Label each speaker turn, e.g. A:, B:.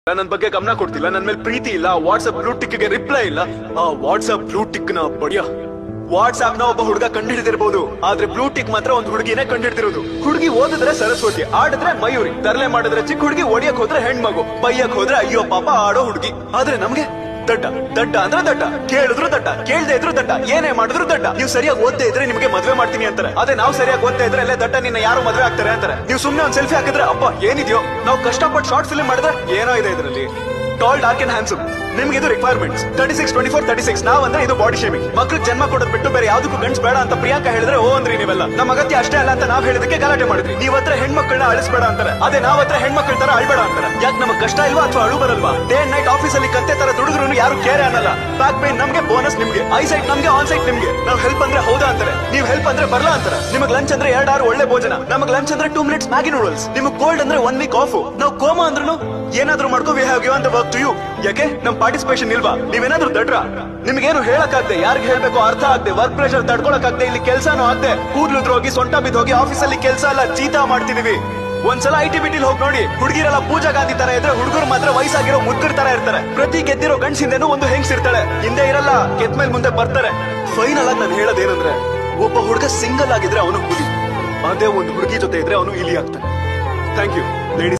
A: ನನ್ ಬಗ್ಗೆ ಗಮನ ಕೊಡ್ತಿಲ್ಲ ನನ್ ಮೇಲೆ ಪ್ರೀತಿ ಇಲ್ಲ ವಾಟ್ಸ್ಆಪ್ ಬ್ಲೂ ಟಿಕ್ ಗೆ ರಿಪ್ಲೈ ಇಲ್ಲ ಆ ವಾಟ್ಸ್ಆಪ್ ಬ್ಲೂ ಟಿಕ್ ನ ಬಡಿಯ ವಾಟ್ಸ್ಆಪ್ ನ ಒಬ್ಬ ಹುಡುಗ ಕಂಡಿಡಿದಿರ್ಬೋದು ಆದ್ರೆ ಬ್ಲೂ ಟಿಕ್ ಮಾತ್ರ ಒಂದು ಹುಡುಗಿನೇ ಕಂಡಿಡ್ದಿರೋದು ಹುಡುಗಿ ಓದಿದ್ರೆ ಸರಸ್ವತಿ ಆಡಿದ್ರೆ ಮಯೂರಿ ತರಲೆ ಮಾಡಿದ್ರೆ ಚಿಕ್ಕ ಹುಡುಗಿ ಒಡಿಯಕ್ ಹೋದ್ರೆ ಹೆಣ್ಮಗು ಬೈಯಕ್ ಹೋದ್ರೆ ಅಯ್ಯೋ ಪಾಪ ಆಡೋ ಹುಡುಗಿ ಆದ್ರೆ ನಮ್ಗೆ ದಡ್ಡ ದಡ್ಡ ಅಂದ್ರೆ ದಡ್ಡ ಕೇಳಿದ್ರು ದಡ್ಡ ಕೇಳ್ದೆ ಇದ್ರು ದಡ್ಡ ಏನೇ ಮಾಡಿದ್ರು ದಡ್ಡ ನೀವು ಸರಿಯಾಗಿ ಓದ್ತಾ ಇದ್ರೆ ನಿಮ್ಗೆ ಮದ್ವೆ ಮಾಡ್ತೀನಿ ಅಂತಾರೆ ಅದೇ ನಾವು ಸರಿಯಾಗಿ ಓದ್ತಾ ಇದ್ರೆ ಅಲ್ಲೇ ದಡ್ಡ ನಿನ್ನ ಯಾರು ಮದ್ವೆ ಆಗ್ತಾರೆ ಅಂತಾರೆ ನೀವು ಸುಮ್ನೆ ಒಂದ್ ಸೆಲ್ಫಿ ಹಾಕಿದ್ರೆ ಅಪ್ಪ ಏನಿದೆಯೋ ನಾವು ಕಷ್ಟಪಟ್ಟು ಶಾರ್ಟ್ ಫಿಲ್ಮ್ ಮಾಡಿದ್ರೆ ಏನೋ ಇದೆ ಇದರಲ್ಲಿ ಟಾಲ್ ಡಾರ್ಕ್ ಅಂಡ್ ಹ್ಯಾಂಡ್ಸಮ್ ನಿಮ್ಗೆ ಇದು requirements thirty six twenty four thirty six ನಾವ್ ಅಂದ್ರೆ ಇದು ಬಾಡಿ ಶೇಮಿಂಗ್ ಮಕ್ಳಿಗೆ ಜನ್ಮ ಕೊಡೋದ್ ಬಿಟ್ಟು ಬೇರೆ ಯಾವ್ದಕ್ಕೂ ಗಂಡ್ಸ್ ಬೇಡ ಅಂತ ಪ್ರಿಯಾಂಕಾ ಹೇಳಿದ್ರೆ ಓ ಅಂದ್ರಿ ನೀವೆಲ್ಲ ನಮ್ಮ ಅಗತ್ಯ ಅಷ್ಟೇ ಅಲ್ಲ ಅಂತ ನಾವ್ ಹೇಳಿದಕ್ಕೆ ಗಲಾಟೆ ಮಾಡಿದ್ವಿ ನೀವ್ ಹತ್ರ ಹೆಣ್ಮಕ್ಳನ್ನ ಅಳಿಸ್ಬೇಡ ಅಂತಾರೆ ಅದೇ ನಾವ್ ಹತ್ರ ಹೆಣ್ಮಕ್ಳ ತರ ಅಳ್ಬೇಡ ಅಂತಾರೆ ಯಾಕೆ ನಮಗ್ ಕಷ್ಟ ಇಲ್ವಾ ಅಥವಾ ಅಳು ಬರಲ್ವಾ ಡೇ ಅಂಡ್ ನೈಟ್ ಆಫೀಸ್ ಅಲ್ಲಿ ಕತ್ತೆ ತರ ದುಡಿದ್ರು ಯಾರು ಕೇರೆ ಅನ್ನಲ್ಲ ಬ್ಯಾಕ್ ಪೇನ್ ನಮ್ಗೆ ಬೋನಸ್ ನಿಮ್ಗೆ ಐ ಸೈಟ್ ನಮ್ಗೆ ಆನ್ ಸೈಟ್ ನಿಮ್ಗೆ ನಾವ್ ಹೆಲ್ಪ್ ಅಂದ್ರೆ ಹೌದಾ ಅಂತಾರೆ ನೀವ್ ಹೆಲ್ಪ್ ಅಂದ್ರೆ ಬರ್ಲಾ ಅಂತಾರೆ ನಿಮಗ್ ಲಂಚ್ ಅಂದ್ರೆ ಎರಡಾರು ಒಳ್ಳೆ ಭೋಜನ ನಮಗ್ ಲಂಚ್ ಅಂದ್ರೆ ಟೂ ಮಿನಿಟ್ಸ್ ಮ್ಯಾಗಿ ನೂಡಲ್ಸ್ ನಿಮಗ್ ಕೋಲ್ಡ್ ಅಂದ್ರೆ ಒನ್ ವೀಕ್ ಆಫ್ ನಾವು ಕೋಮಾ ಅಂದ್ರೂ ಏನಾದ್ರೂ ಮಾಡ್ಕೋ we have given the work to you ಯಾಕೆ ನಮ್ ಪಾರ್ಟಿಸಿಪೇಷನ್ ಇಲ್ವಾ ನೀವೇನಾದ್ರೂ ದಡ್ರ ನಿಮ್ಗೇನು ಹೇಳಕ್ಕಾಗ್ದೆ ಯಾರಿಗೆ ಹೇಳ್ಬೇಕು ಅರ್ಥ ಆಗದೆ ವರ್ಕ್ ಪ್ರೆಷರ್ ತಡ್ಕೊಳಕ್ಕಾಗ್ದೆ ಇಲ್ಲಿ ಕೆಲ್ಸಾನು ಆಗ್ದೆ ಕೂದ್ಲು ಹೋಗಿ ಸೊಂಟ ಬಿದ್ದು ಹೋಗಿ ಆಫೀಸ್ ಅಲ್ಲಿ ಕೆಲಸ ಎಲ್ಲ ಚೀತಾ ಮಾಡ್ತಿದೀವಿ ಒಂದ್ಸಲ ಐ ಟಿ ಬಿಟಿಲ್ ಹೋಗಿ ನೋಡಿ ಹುಡುಗಿರೆಲ್ಲ ಪೂಜಾ ಗಾಂಧಿ ತರ ಇದ್ರೆ ಹುಡುಗರು ಮಾತ್ರ ವಯಸ್ಸಾಗಿರೋ ಮುದ್ಕರ್ ತರ ಇರ್ತಾರೆ ಪ್ರತಿ ಗೆದ್ದಿರೋ ಗಂಡ್ಸ್ ಹಿಂದೆನೂ ಒಂದು ಹೆಂಗ್ಸ್ ಇರ್ತಾಳೆ ಹಿಂದೆ ಇರಲ್ಲ ಗೆದ್ಮೇಲೆ ಮುಂದೆ ಬರ್ತಾರೆ ಫೈನಲ್ ಆಗಿ ನಾನು ಹೇಳೋದೇನಂದ್ರೆ ಒಬ್ಬ ಹುಡುಗ ಸಿಂಗಲ್ ಆಗಿದ್ರೆ ಅವನು ಹುಲಿ ಅದೇ ಒಂದು ಹುಡುಗಿ ಜೊತೆ ಇದ್ರೆ ಅವನು ಇಲಿ ಆಗ್ತಾನೆ ಥ್ಯಾಂಕ್ ಯು ಲೇಡೀಸ್